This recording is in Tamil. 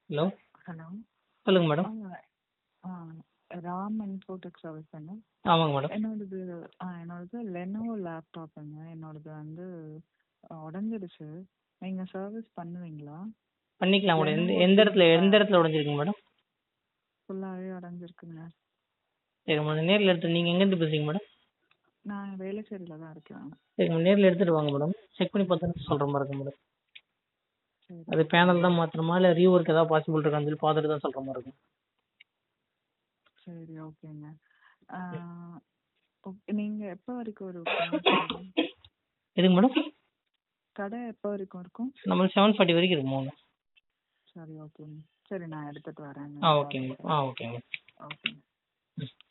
ஹலோ ஹலோ சொல்லுங்கள் மேடம் ஆ ராம் இன்ஃபோடெக் சர்வீஸ் தாங்க ஆமாங்க மேடம் என்னோடது ஆ என்னோடது லெனோவோ லேப்டாப்புங்க என்னோடது வந்து உடஞ்சிடுச்சு நீங்கள் சர்வீஸ் பண்ணுவீங்களா பண்ணிக்கலாம் மேடம் எந்த எந்த இடத்துல எந்த இடத்துல உடஞ்சிருக்குங்க மேடம் ஃபுல்லாகவே உடஞ்சிருக்குங்க சரி மேடம் நேரில் எடுத்து நீங்கள் எங்கேருந்து பேசுறீங்க மேடம் நான் வேளச்சேரியில் தான் இருக்கேன் சரி மேடம் நேரில் எடுத்துகிட்டு வாங்க மேடம் செக் பண்ணி பார்த்துட்டு சொல்கிற மாதிரி இருக்கும் மேடம் சரி அது பேனல் தான் மாற்றணுமா இல்லை ரீஒர்க் ஏதாவது பாசிபிள் இருக்கான்னு சொல்லி பார்த்துட்டு தான் சொல்கிற மாதிரி இருக்கும் சரி ஓகேங்க ஓகே நீங்கள் எப்போ வரைக்கும் இருக்கும் எதுங்க மேடம் கடை எப்போ வரைக்கும் இருக்கும் நம்மளுக்கு செவன் ஃபார்ட்டி வரைக்கும் இருக்கும் மேடம் சரி ஓகேங்க சரி நான் எடுத்துகிட்டு வரேன் ஆ ஓகேங்க ஆ ஓகேங்க ஓகேங்க ம்